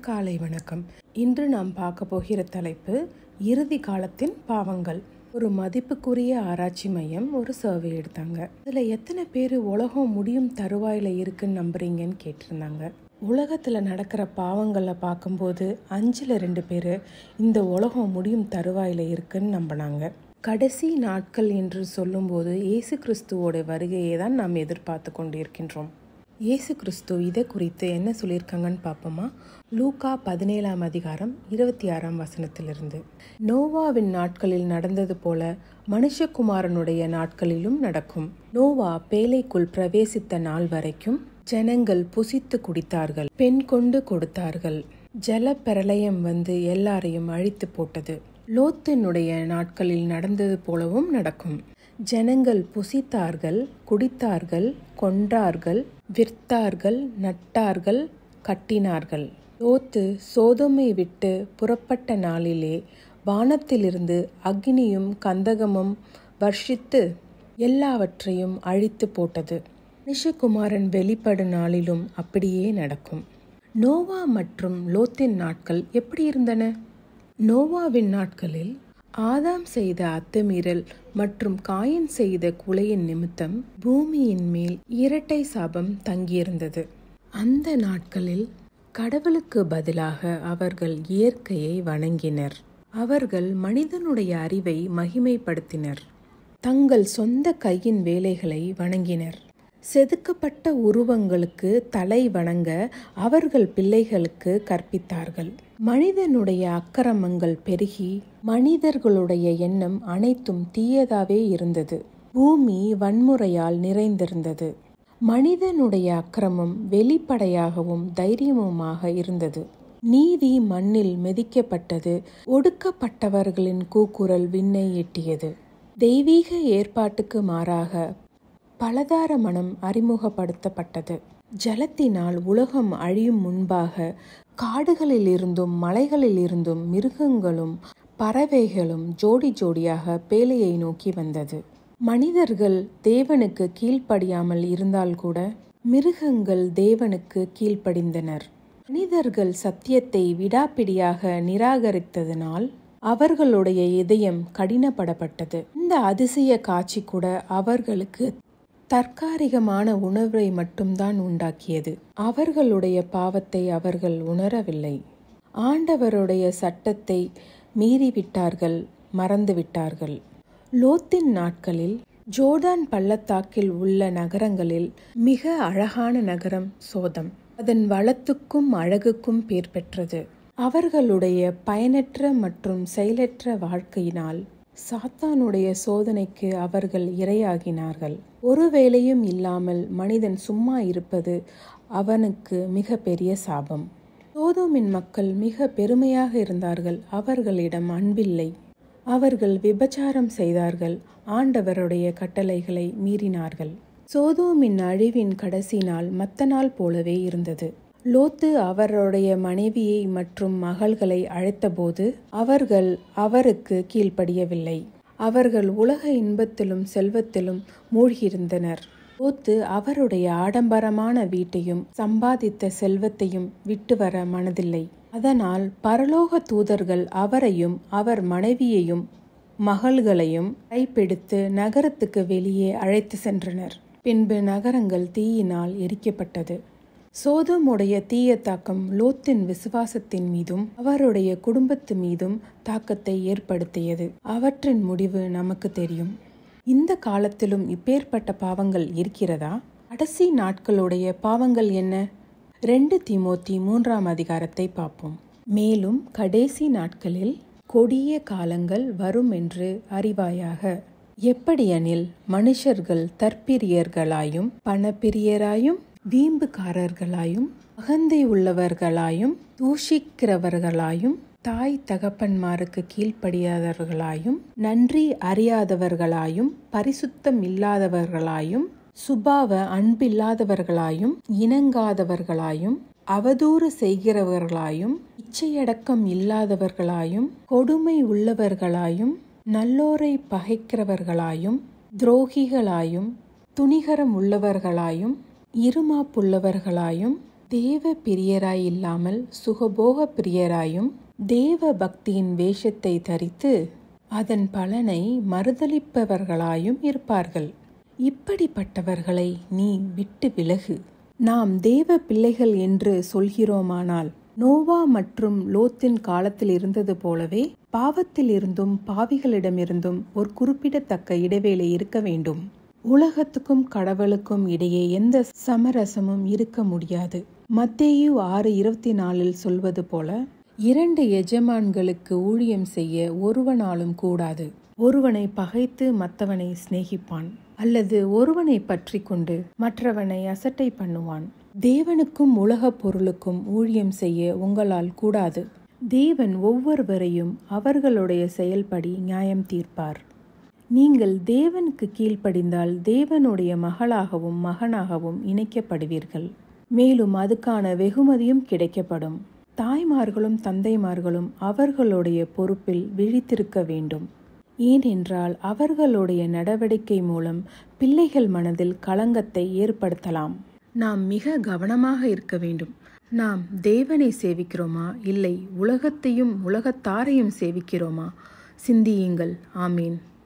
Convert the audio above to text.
காலை வணக்கம் இன்று நாம் பார்க்க போகிற தலைப்பு இறுதி காலத்தின் பாவங்கள் ஒரு மதிப்புக்குரிய ஆராய்ச்சி மையம் ஒரு சர்வே எடுத்தாங்க இதுல எத்தனை பேர் உலகம் முடியும் தருவாயில இருக்குன்னு நம்புறீங்கன்னு கேட்டிருந்தாங்க உலகத்துல நடக்கிற பாவங்களை பார்க்கும்போது அஞ்சுல ரெண்டு பேர் இந்த உலகம் முடியும் தருவாயில இருக்குன்னு நம்பினாங்க கடைசி நாட்கள் என்று சொல்லும்போது இயேசு கிறிஸ்துவோட வருகையை தான் நாம் எதிர்பார்த்து கொண்டிருக்கின்றோம் இயேசு கிறிஸ்து இதை குறித்து என்ன சொல்லியிருக்காங்கன்னு பார்ப்போமா லூகா பதினேழாம் அதிகாரம் இருபத்தி ஆறாம் வசனத்திலிருந்து நோவாவின் நாட்களில் நடந்தது போல மனுஷகுமாரனுடைய நாட்களிலும் நடக்கும் நோவா பேலைக்குள் பிரவேசித்த நாள் வரைக்கும் ஜனங்கள் புசித்து குடித்தார்கள் பெண் கொண்டு கொடுத்தார்கள் ஜல பிரளயம் வந்து எல்லாரையும் அழித்து போட்டது லோத்தினுடைய நாட்களில் நடந்தது போலவும் நடக்கும் ஜனங்கள் புசித்தார்கள் குடித்தார்கள் கொன்றார்கள் விற்றார்கள் நட்டார்கள் கட்டினார்கள் லோத்து சோதமை விட்டு புறப்பட்ட நாளிலே வானத்திலிருந்து அக்னியும் கந்தகமும் வர்ஷித்து எல்லாவற்றையும் அழித்து போட்டது மனுஷகுமாரன் வெளிப்படு நாளிலும் அப்படியே நடக்கும் நோவா மற்றும் லோத்தின் நாட்கள் எப்படி இருந்தன நோவாவின் நாட்களில் ஆதாம் செய்த அத்துமீறல் மற்றும் காயன் செய்த குலையின் நிமித்தம் பூமியின் மேல் இரட்டை சாபம் தங்கியிருந்தது அந்த நாட்களில் கடவுளுக்கு பதிலாக அவர்கள் இயற்கையை வணங்கினர் அவர்கள் மனிதனுடைய அறிவை மகிமைப்படுத்தினர் தங்கள் சொந்த கையின் வேலைகளை வணங்கினர் செதுக்கப்பட்ட உருவங்களுக்கு தலை வணங்க அவர்கள் பிள்ளைகளுக்கு கற்பித்தார்கள் மனிதனுடைய அக்கிரமங்கள் பெருகி மனிதர்களுடைய எண்ணம் அனைத்தும் தீயதாவே இருந்தது பூமி வன்முறையால் நிறைந்திருந்தது மனிதனுடைய அக்கிரமம் வெளிப்படையாகவும் தைரியமுமாக இருந்தது நீதி மண்ணில் மெதிக்கப்பட்டது ஒடுக்கப்பட்டவர்களின் கூக்குரல் விண்ணை எட்டியது தெய்வீக ஏற்பாட்டுக்கு மாறாக பலதார மனம் அறிமுகப்படுத்தப்பட்டது ஜலத்தினால் உலகம் அழியும் முன்பாக காடுகளில் இருந்தும் மலைகளில் இருந்தும் மிருகங்களும் பறவைகளும் ஜோடி ஜோடியாக பேலையை நோக்கி வந்தது மனிதர்கள் தேவனுக்கு கீழ்ப்படியாமல் இருந்தால் கூட மிருகங்கள் தேவனுக்கு கீழ்ப்படிந்தனர் மனிதர்கள் சத்தியத்தை விடாப்பிடியாக நிராகரித்ததனால் அவர்களுடைய இதயம் கடினப்படப்பட்டது இந்த அதிசய காட்சி கூட அவர்களுக்கு தற்காலிகமான உணர்வை மட்டும்தான் உண்டாக்கியது அவர்களுடைய பாவத்தை அவர்கள் உணரவில்லை ஆண்டவருடைய சட்டத்தை மீறிவிட்டார்கள் மறந்துவிட்டார்கள் லோத்தின் நாட்களில் ஜோர்டான் பள்ளத்தாக்கில் உள்ள நகரங்களில் மிக அழகான நகரம் சோதம் அதன் வளத்துக்கும் அழகுக்கும் பேர் பெற்றது அவர்களுடைய பயனற்ற மற்றும் செயலற்ற வாழ்க்கையினால் சாத்தானுடைய சோதனைக்கு அவர்கள் இரையாகினார்கள் ஒரு வேலையும் இல்லாமல் மனிதன் சும்மா இருப்பது அவனுக்கு மிக பெரிய சாபம் சோதோமின் மக்கள் மிக பெருமையாக இருந்தார்கள் அவர்களிடம் அன்பில்லை அவர்கள் விபச்சாரம் செய்தார்கள் ஆண்டவருடைய கட்டளைகளை மீறினார்கள் சோதோமின் அழிவின் கடைசி நாள் மத்த நாள் போலவே இருந்தது லோத்து அவருடைய மனைவியை மற்றும் மகள்களை அழைத்தபோது அவர்கள் அவருக்கு கீழ்ப்படியவில்லை அவர்கள் உலக இன்பத்திலும் செல்வத்திலும் மூழ்கியிருந்தனர் லோத்து அவருடைய ஆடம்பரமான வீட்டையும் சம்பாதித்த செல்வத்தையும் விட்டு வர மனதில்லை அதனால் பரலோக தூதர்கள் அவரையும் அவர் மனைவியையும் மகள்களையும் கைப்பிடித்து நகரத்துக்கு வெளியே அழைத்து சென்றனர் பின்பு நகரங்கள் தீயினால் எரிக்கப்பட்டது சோதமுடைய தீய தாக்கம் லோத்தின் விசுவாசத்தின் மீதும் அவருடைய குடும்பத்து மீதும் தாக்கத்தை ஏற்படுத்தியது அவற்றின் முடிவு நமக்கு தெரியும் இந்த காலத்திலும் இப்பேற்பட்ட பாவங்கள் இருக்கிறதா கடைசி நாட்களுடைய பாவங்கள் என்ன ரெண்டு திமோத்தி மூன்றாம் அதிகாரத்தை பார்ப்போம் மேலும் கடைசி நாட்களில் கொடிய காலங்கள் வரும் என்று அறிவாயாக எப்படியெனில் மனுஷர்கள் தற்பிரியர்களாயும் பணப்பிரியராயும் வீம்புக்காரர்களாயும் அகந்தை உள்ளவர்களாயும் தூஷிக்கிறவர்களாயும் தாய் தகப்பன்மாருக்கு கீழ்ப்படியாதவர்களாயும் நன்றி அறியாதவர்களாயும் பரிசுத்தம் இல்லாதவர்களாயும் சுபாவ அன்பில்லாதவர்களாயும் இணங்காதவர்களாயும் அவதூறு செய்கிறவர்களாயும் இச்சையடக்கம் இல்லாதவர்களாயும் கொடுமை உள்ளவர்களாயும் நல்லோரை பகைக்கிறவர்களாயும் துரோகிகளாயும் துணிகரம் உள்ளவர்களாயும் இருமாப்புள்ளவர்களாயும் தேவ பிரியராய் இல்லாமல் சுகபோக பிரியராயும் தேவ பக்தியின் வேஷத்தை தரித்து அதன் பலனை மறுதளிப்பவர்களாயும் இருப்பார்கள் இப்படிப்பட்டவர்களை நீ விட்டு விலகு நாம் தேவ பிள்ளைகள் என்று சொல்கிறோமானால் நோவா மற்றும் லோத்தின் காலத்தில் இருந்தது போலவே பாவத்தில் இருந்தும் பாவிகளிடமிருந்தும் ஒரு குறிப்பிடத்தக்க இடைவேளை இருக்க வேண்டும் உலகத்துக்கும் கடவுளுக்கும் இடையே எந்த சமரசமும் இருக்க முடியாது மத்தேயு ஆறு இருபத்தி நாலில் சொல்வது போல இரண்டு எஜமான்களுக்கு ஊழியம் செய்ய ஒருவனாலும் கூடாது ஒருவனை பகைத்து மற்றவனை சிநேகிப்பான் அல்லது ஒருவனை பற்றி கொண்டு மற்றவனை அசட்டை பண்ணுவான் தேவனுக்கும் உலகப் பொருளுக்கும் ஊழியம் செய்ய உங்களால் கூடாது தேவன் ஒவ்வொருவரையும் அவர்களுடைய செயல்படி நியாயம் தீர்ப்பார் நீங்கள் தேவனுக்கு கீழ்ப்படிந்தால் தேவனுடைய மகளாகவும் மகனாகவும் இணைக்கப்படுவீர்கள் மேலும் அதுக்கான வெகுமதியும் கிடைக்கப்படும் தாய்மார்களும் தந்தைமார்களும் அவர்களுடைய பொறுப்பில் விழித்திருக்க வேண்டும் ஏனென்றால் அவர்களுடைய நடவடிக்கை மூலம் பிள்ளைகள் மனதில் களங்கத்தை ஏற்படுத்தலாம் நாம் மிக கவனமாக இருக்க வேண்டும் நாம் தேவனை சேவிக்கிறோமா இல்லை உலகத்தையும் உலகத்தாரையும் சேவிக்கிறோமா சிந்தியுங்கள் ஆமீன்